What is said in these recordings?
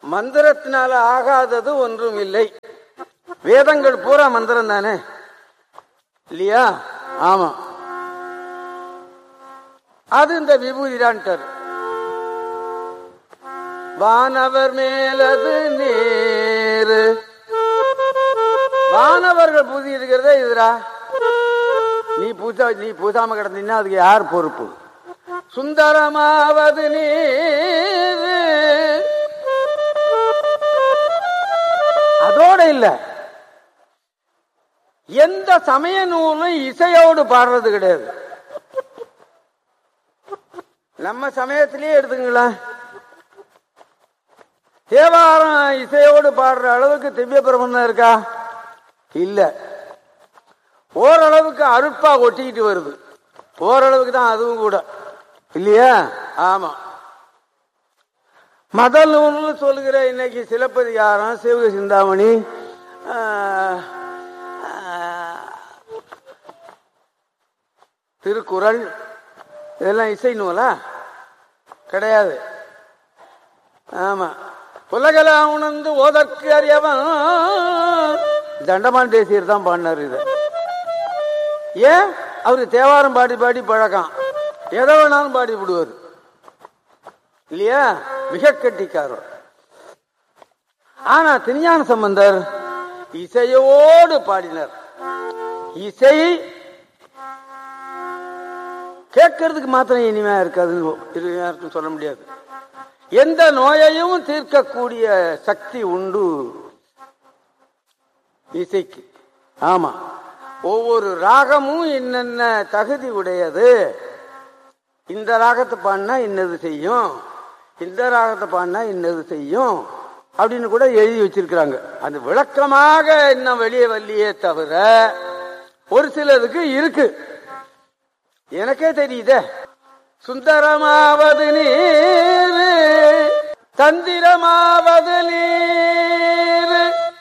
மந்திரத்தினால ஆகாதது ஒன்றும் இல்லை வேதங்கள் பூரா மந்திரம் தானே இல்லையா ஆமா அது இந்த விபூதி தான் வானவர் மேலது நேரு வானவர்கள் பூதி இருக்கிறதே இதுரா நீ பூசா நீ பூசாம கிடந்தீங்கன்னா அதுக்கு யார் பொறுப்பு சுந்தரமாவது நீரு அதோட இல்ல எந்த சமய நூலும் இசையோடு பாடுறது கிடையாது நம்ம சமயத்திலேயே எடுத்துங்களேன் தேவாரம் இசையோடு பாடுற அளவுக்கு திவ்ய பிரபந்தம் இருக்கா இல்ல ஓரளவுக்கு அருட்பா ஒட்டிக்கிட்டு வருது ஓரளவுக்கு தான் அதுவும் கூட இல்லையா ஆமா மத நூல்னு சொல்லுகிற இன்னைக்கு சிலப்பதிகாரம் சிவக சிந்தாமணி ஆஹ், ஆஹ், திருக்குறள் இதெல்லாம் இசை நூலா கிடையாது ஆமா உலகலாம் உணர்ந்து ஓதற்கு அறியவன் தண்டமான் தேசியர் தான் பாடினார் இது ஏன் அவரு தேவாரம் பாடி பாடி பழக்கம் எதை வேணாலும் பாடி விடுவார் இல்லையா மிக கட்டிக்காரர் ஆனா திருஞான சம்பந்தர் இசையோடு பாடினார் இசை கேட்கறதுக்கு மாத்திரம் இனிமையா இருக்காதுன்னு இது யாருக்கும் சொல்ல முடியாது எந்த நோயையும் தீர்க்கக்கூடிய சக்தி உண்டு இசைக்கு ஆமா ஒவ்வொரு ராகமும் என்னென்ன தகுதி உடையது இந்த ராகத்தை பாடினா இன்னது செய்யும் இந்த ராகத்தை பாடினா இன்னது செய்யும் அப்படின்னு கூட எழுதி வச்சிருக்கிறாங்க அது விளக்கமாக இன்னும் வெளியே வரலையே தவிர ஒரு சிலருக்கு இருக்கு எனக்கே தெரியுதே சுந்தரமாவது நீர் தந்திரமாவது நீர்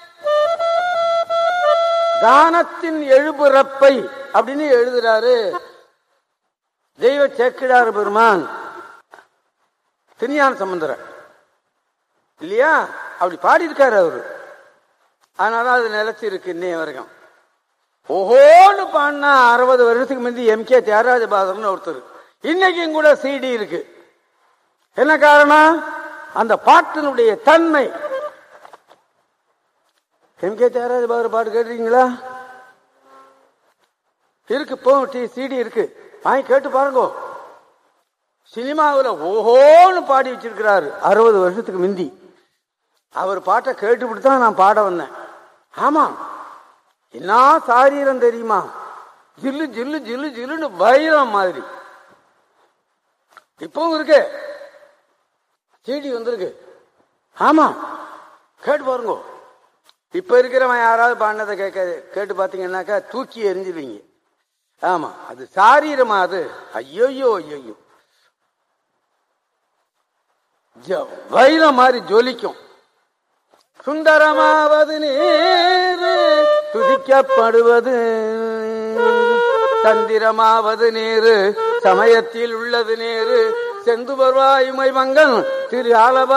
தானத்தின் எழுபுறப்பை அப்படின்னு எழுதுறாரு தெய்வ சேக்கிடார் பெருமான் திருஞான சம்பந்தர் இல்லையா அப்படி பாடியிருக்காரு அவரு அதனால அது நிலைச்சு இருக்கு இன்னைய வரைக்கும் ஓஹோன்னு பாடினா அறுபது வருஷத்துக்கு முந்தி எம் கே தியாகராஜ பாதர்னு ஒருத்தர் இன்னைக்கும் கூட சிடி இருக்கு என்ன காரணம் அந்த பாட்டினுடைய தன்மை எம் கே தியாகராஜ பாதர் பாட்டு கேட்டிருக்கீங்களா இருக்கு இப்போ சிடி இருக்கு வாங்கி கேட்டு பாருங்க சினிமாவில் ஓஹோன்னு பாடி வச்சிருக்கிறாரு அறுபது வருஷத்துக்கு முந்தி அவர் பாட்டை கேட்டுவிட்டு தான் நான் பாட வந்தேன் ஆமா என்ன சாரீரம் தெரியுமா ஜில்லு ஜில்லு ஜில்லு ஜில்லுன்னு வைரம் மாதிரி இப்பவும் இருக்கு சீடி வந்திருக்கு ஆமா கேட்டு பாருங்க இப்ப இருக்கிறவன் யாராவது பாடினதை கேட்க கேட்டு பாத்தீங்கன்னாக்கா தூக்கி எரிஞ்சிருவீங்க ஆமா அது சாரீரமா அது ஐயோயோ ஐயோயோ ஜ- வைரம் மாதிரி ஜொலிக்கும் சுந்தரமாவது நீர் துதிக்கப்படுவது தந்திரமாவது நீரு சமயத்தில் உள்ளது நேரு செந்து வருவாயுமை மங்கன் திரு ஆலவா